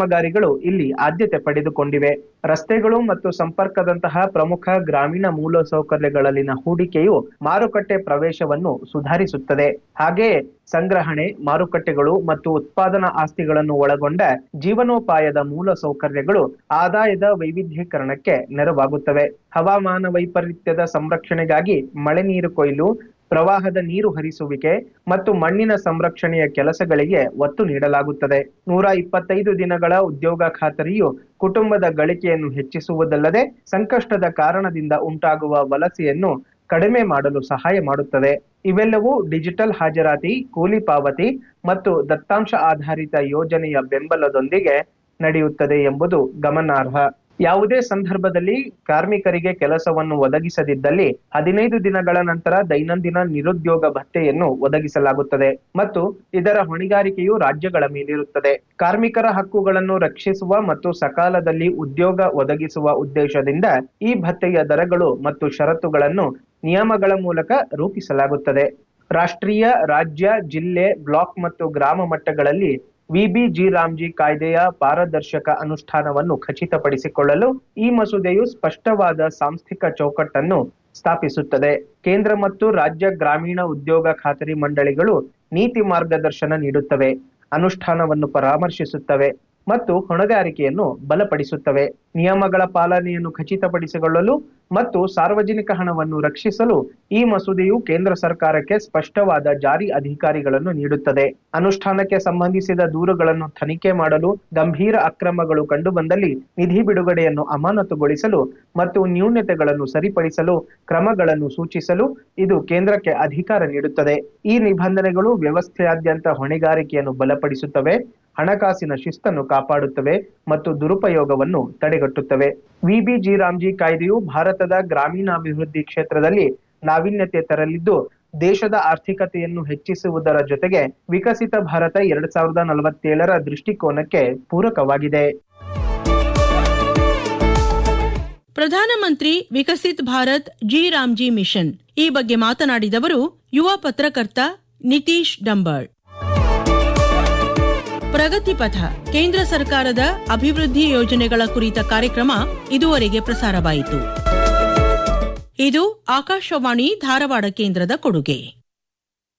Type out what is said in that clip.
ಕಾಮಗಾರಿಗಳು ಇಲ್ಲಿ ಆದ್ಯತೆ ಪಡೆದುಕೊಂಡಿವೆ ರಸ್ತೆಗಳು ಮತ್ತು ಸಂಪರ್ಕದಂತಹ ಪ್ರಮುಖ ಗ್ರಾಮೀಣ ಮೂಲಸೌಕರ್ಯಗಳಲ್ಲಿನ ಹೂಡಿಕೆಯು ಮಾರುಕಟ್ಟೆ ಪ್ರವೇಶವನ್ನು ಸುಧಾರಿಸುತ್ತದೆ ಹಾಗೆಯೇ ಸಂಗ್ರಹಣೆ ಮಾರುಕಟ್ಟೆಗಳು ಮತ್ತು ಉತ್ಪಾದನಾ ಆಸ್ತಿಗಳನ್ನು ಒಳಗೊಂಡ ಜೀವನೋಪಾಯದ ಮೂಲ ಸೌಕರ್ಯಗಳು ಆದಾಯದ ವೈವಿಧ್ಯೀಕರಣಕ್ಕೆ ನೆರವಾಗುತ್ತವೆ ಹವಾಮಾನ ವೈಪರೀತ್ಯದ ಸಂರಕ್ಷಣೆಗಾಗಿ ಮಳೆ ನೀರು ಕೊಯ್ಲು ಪ್ರವಾಹದ ನೀರು ಹರಿಸುವಿಕೆ ಮತ್ತು ಮಣ್ಣಿನ ಸಂರಕ್ಷಣೆಯ ಕೆಲಸಗಳಿಗೆ ಒತ್ತು ನೀಡಲಾಗುತ್ತದೆ ನೂರ ಇಪ್ಪತ್ತೈದು ದಿನಗಳ ಉದ್ಯೋಗ ಖಾತರಿಯು ಕುಟುಂಬದ ಗಳಿಕೆಯನ್ನು ಹೆಚ್ಚಿಸುವುದಲ್ಲದೆ ಸಂಕಷ್ಟದ ಕಾರಣದಿಂದ ಉಂಟಾಗುವ ವಲಸೆಯನ್ನು ಕಡಿಮೆ ಮಾಡಲು ಸಹಾಯ ಮಾಡುತ್ತದೆ ಇವೆಲ್ಲವೂ ಡಿಜಿಟಲ್ ಹಾಜರಾತಿ ಕೂಲಿ ಪಾವತಿ ಮತ್ತು ದತ್ತಾಂಶ ಆಧಾರಿತ ಯೋಜನೆಯ ಬೆಂಬಲದೊಂದಿಗೆ ನಡೆಯುತ್ತದೆ ಎಂಬುದು ಗಮನಾರ್ಹ ಯಾವುದೇ ಸಂದರ್ಭದಲ್ಲಿ ಕಾರ್ಮಿಕರಿಗೆ ಕೆಲಸವನ್ನು ಒದಗಿಸದಿದ್ದಲ್ಲಿ ಹದಿನೈದು ದಿನಗಳ ನಂತರ ದೈನಂದಿನ ನಿರುದ್ಯೋಗ ಭತ್ಯೆಯನ್ನು ಒದಗಿಸಲಾಗುತ್ತದೆ ಮತ್ತು ಇದರ ಹೊಣೆಗಾರಿಕೆಯು ರಾಜ್ಯಗಳ ಮೇಲಿರುತ್ತದೆ ಕಾರ್ಮಿಕರ ಹಕ್ಕುಗಳನ್ನು ರಕ್ಷಿಸುವ ಮತ್ತು ಸಕಾಲದಲ್ಲಿ ಉದ್ಯೋಗ ಒದಗಿಸುವ ಉದ್ದೇಶದಿಂದ ಈ ಭತ್ಯೆಯ ದರಗಳು ಮತ್ತು ಷರತ್ತುಗಳನ್ನು ನಿಯಮಗಳ ಮೂಲಕ ರೂಪಿಸಲಾಗುತ್ತದೆ ರಾಷ್ಟ್ರೀಯ ರಾಜ್ಯ ಜಿಲ್ಲೆ ಬ್ಲಾಕ್ ಮತ್ತು ಗ್ರಾಮ ಮಟ್ಟಗಳಲ್ಲಿ ವಿಬಿಜಿ ರಾಮ್ಜಿ ಕಾಯ್ದೆಯ ಪಾರದರ್ಶಕ ಅನುಷ್ಠಾನವನ್ನು ಖಚಿತಪಡಿಸಿಕೊಳ್ಳಲು ಈ ಮಸೂದೆಯು ಸ್ಪಷ್ಟವಾದ ಸಾಂಸ್ಥಿಕ ಚೌಕಟ್ಟನ್ನು ಸ್ಥಾಪಿಸುತ್ತದೆ ಕೇಂದ್ರ ಮತ್ತು ರಾಜ್ಯ ಗ್ರಾಮೀಣ ಉದ್ಯೋಗ ಖಾತರಿ ಮಂಡಳಿಗಳು ನೀತಿ ಮಾರ್ಗದರ್ಶನ ನೀಡುತ್ತವೆ ಅನುಷ್ಠಾನವನ್ನು ಪರಾಮರ್ಶಿಸುತ್ತವೆ ಮತ್ತು ಹೊಣೆಗಾರಿಕೆಯನ್ನು ಬಲಪಡಿಸುತ್ತವೆ ನಿಯಮಗಳ ಪಾಲನೆಯನ್ನು ಖಚಿತಪಡಿಸಿಕೊಳ್ಳಲು ಮತ್ತು ಸಾರ್ವಜನಿಕ ಹಣವನ್ನು ರಕ್ಷಿಸಲು ಈ ಮಸೂದೆಯು ಕೇಂದ್ರ ಸರ್ಕಾರಕ್ಕೆ ಸ್ಪಷ್ಟವಾದ ಜಾರಿ ಅಧಿಕಾರಿಗಳನ್ನು ನೀಡುತ್ತದೆ ಅನುಷ್ಠಾನಕ್ಕೆ ಸಂಬಂಧಿಸಿದ ದೂರುಗಳನ್ನು ತನಿಖೆ ಮಾಡಲು ಗಂಭೀರ ಅಕ್ರಮಗಳು ಕಂಡುಬಂದಲ್ಲಿ ನಿಧಿ ಬಿಡುಗಡೆಯನ್ನು ಅಮಾನತುಗೊಳಿಸಲು ಮತ್ತು ನ್ಯೂನತೆಗಳನ್ನು ಸರಿಪಡಿಸಲು ಕ್ರಮಗಳನ್ನು ಸೂಚಿಸಲು ಇದು ಕೇಂದ್ರಕ್ಕೆ ಅಧಿಕಾರ ನೀಡುತ್ತದೆ ಈ ನಿಬಂಧನೆಗಳು ವ್ಯವಸ್ಥೆಯಾದ್ಯಂತ ಹೊಣೆಗಾರಿಕೆಯನ್ನು ಬಲಪಡಿಸುತ್ತವೆ ಹಣಕಾಸಿನ ಶಿಸ್ತನ್ನು ಕಾಪಾಡುತ್ತವೆ ಮತ್ತು ದುರುಪಯೋಗವನ್ನು ತಡೆಗಟ್ಟುತ್ತವೆ ವಿಬಿಜಿ ರಾಮ್ಜಿ ಕಾಯ್ದೆಯು ಭಾರತದ ಗ್ರಾಮೀಣಾಭಿವೃದ್ಧಿ ಕ್ಷೇತ್ರದಲ್ಲಿ ನಾವೀನ್ಯತೆ ತರಲಿದ್ದು ದೇಶದ ಆರ್ಥಿಕತೆಯನ್ನು ಹೆಚ್ಚಿಸುವುದರ ಜೊತೆಗೆ ವಿಕಸಿತ ಭಾರತ ಎರಡ್ ಸಾವಿರದ ನಲವತ್ತೇಳರ ದೃಷ್ಟಿಕೋನಕ್ಕೆ ಪೂರಕವಾಗಿದೆ ಪ್ರಧಾನಮಂತ್ರಿ Viksit Bharat G RAM G mission ಈ ಬಗ್ಗೆ ಮಾತನಾಡಿದವರು ಯುವ ಪತ್ರಕರ್ತ ನಿತೀಶ್ ಡಂಬಾಳ್ ಪ್ರಗತಿ ಪಥ ಕೇಂದ್ರ ಸರ್ಕಾರದ ಅಭಿವೃದ್ಧಿ ಯೋಜನೆಗಳ ಕುರಿತ ಕಾರ್ಯಕ್ರಮ ಇದುವರೆಗೆ ಪ್ರಸಾರವಾಯಿತು ಇದು ಆಕಾಶವಾಣಿ ಧಾರವಾಡ ಕೇಂದ್ರದ ಕೊಡುಗೆ